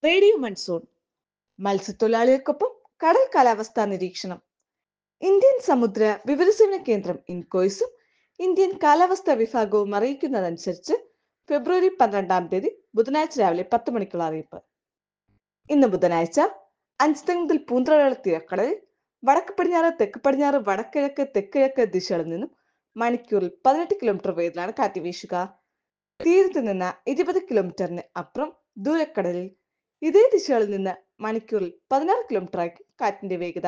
radio monsoon മത്സ്യത്തൊഴിലാളികൾക്കൊപ്പം കടൽ കാലാവസ്ഥാ നിരീക്ഷണം ഇന്ത്യൻ സമുദ്ര വിവരസേവന കേന്ദ്രം ഇൻകോയ്സും ഇന്ത്യൻ കാലാവസ്ഥാ വിഭാഗവും അറിയിക്കുന്നതനുസരിച്ച് ഫെബ്രുവരി പന്ത്രണ്ടാം തീയതി ബുധനാഴ്ച രാവിലെ പത്ത് മണിക്കുള്ള അറിയിപ്പ് ഇന്ന് ബുധനാഴ്ച അഞ്ച് മുതൽ പൂന്തറവേള തീരക്കടലിൽ വടക്ക് പടിഞ്ഞാറ് തെക്ക് പടിഞ്ഞാറ് വടക്കിഴക്ക് തെക്കിഴക്ക് ദിശകളിൽ നിന്നും മണിക്കൂറിൽ പതിനെട്ട് കിലോമീറ്റർ വേഗത്തിലാണ് കാറ്റ് വീശുക തീരത്ത് നിന്ന് ഇരുപത് കിലോമീറ്ററിന് അപ്പുറം ദൂരക്കടലിൽ ഇതേ ദിശകളിൽ നിന്ന് മണിക്കൂറിൽ പതിനാറ് കിലോമീറ്റർ ആയിരിക്കും കാറ്റിന്റെ വേഗത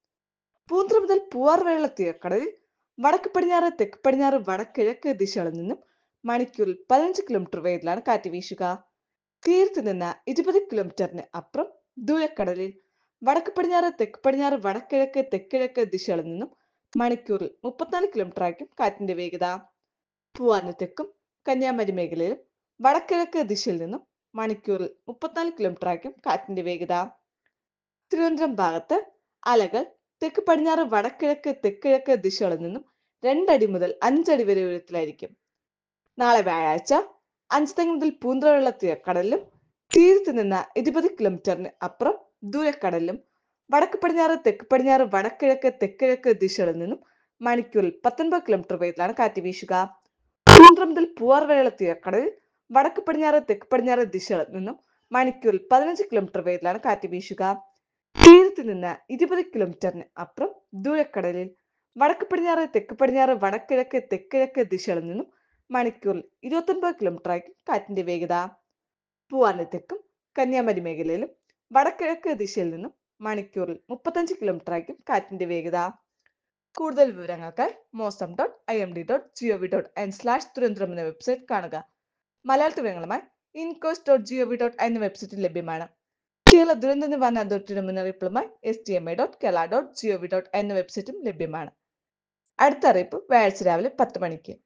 പൂന്തറ മുതൽ പൂവാർവേള തീരക്കടലിൽ വടക്ക് പടിഞ്ഞാറ് തെക്ക് പടിഞ്ഞാറ് വടക്കിഴക്ക് ദിശകളിൽ നിന്നും മണിക്കൂറിൽ പതിനഞ്ച് കിലോമീറ്റർ വേഗത്തിലാണ് കാറ്റ് വീശുക തീരത്ത് നിന്ന് ഇരുപത് കിലോമീറ്ററിന് അപ്പുറം ദൂരക്കടലിൽ വടക്ക് പടിഞ്ഞാറ് തെക്ക് പടിഞ്ഞാറ് വടക്കിഴക്ക് തെക്കിഴക്ക് ദിശകളിൽ നിന്നും മണിക്കൂറിൽ മുപ്പത്തിനാല് കിലോമീറ്റർ ആയിരിക്കും കാറ്റിന്റെ വേഗത പൂവാന് തെക്കും കന്യാകുമാരി മേഖലയിലും വടക്കിഴക്ക് ദിശയിൽ നിന്നും മണിക്കൂറിൽ മുപ്പത്തിനാല് കിലോമീറ്റർ ആയിരിക്കും കാറ്റിന്റെ വേഗത തിരുവനന്തപുരം ഭാഗത്ത് അലകൾ തെക്ക് പടിഞ്ഞാറ് വടക്കിഴക്ക് തെക്കിഴക്ക് ദിശകളിൽ നിന്നും രണ്ടടി മുതൽ അഞ്ചടി വരെ ഉയരത്തിലായിരിക്കും നാളെ വ്യാഴാഴ്ച അഞ്ചുതെങ്ങ് മുതൽ പൂന്തറയുള്ള തീരക്കടലിലും തീരത്ത് നിന്ന് ഇരുപത് കിലോമീറ്ററിന് അപ്പുറം ദൂരക്കടലിലും വടക്ക് പടിഞ്ഞാറ് തെക്ക് പടിഞ്ഞാറ് വടക്കിഴക്ക് തെക്കിഴക്ക് ദിശകളിൽ നിന്നും മണിക്കൂറിൽ പത്തൊൻപത് കിലോമീറ്റർ വേഗത്തിലാണ് കാറ്റ് വീശുക പൂന്തറ മുതൽ പൂവാർവേള തീരക്കടലിൽ വടക്ക് പടിഞ്ഞാറ് തെക്ക് പടിഞ്ഞാറ് ദിശകളിൽ നിന്നും മണിക്കൂറിൽ പതിനഞ്ച് കിലോമീറ്റർ വേഗത്തിലാണ് കാറ്റ് വീശുക തീരത്ത് നിന്ന് ഇരുപത് കിലോമീറ്ററിന് അപ്പുറം ദൂരക്കടലിൽ വടക്ക് പടിഞ്ഞാറ് തെക്ക് പടിഞ്ഞാറ് വടക്കിഴക്ക് തെക്കിഴക്ക് ദിശകളിൽ നിന്നും മണിക്കൂറിൽ ഇരുപത്തൊൻപത് കിലോമീറ്റർ ആയിരിക്കും കാറ്റിന്റെ വേഗത പൂവാന് തെക്കും കന്യാകുമാരി മേഖലയിലും വടക്കിഴക്ക് ദിശയിൽ നിന്നും മണിക്കൂറിൽ മുപ്പത്തഞ്ച് കിലോമീറ്റർ ആയിരിക്കും കാറ്റിന്റെ വേഗത കൂടുതൽ വിവരങ്ങൾക്കായി mausam dot I M D dot gov dot in slash തുരന്തരം എന്ന വെബ്സൈറ്റ് കാണുക മലയാള വിവരങ്ങളുമായി ഇൻകോസ് ഡോട്ട് ജിഒവി ഡോട്ട് എന്ന വെബ്സൈറ്റിൽ ലഭ്യമാണ് കേരള ദുരന്ത നിവാരണ അതോറിറ്റിയുടെ മുന്നറിയിപ്പുകളുമായി S T M I dot Kerala dot gov dot എന്ന വെബ്സൈറ്റും ലഭ്യമാണ് അടുത്ത അറിയിപ്പ് വ്യാഴാഴ്ച രാവിലെ പത്ത് മണിക്ക്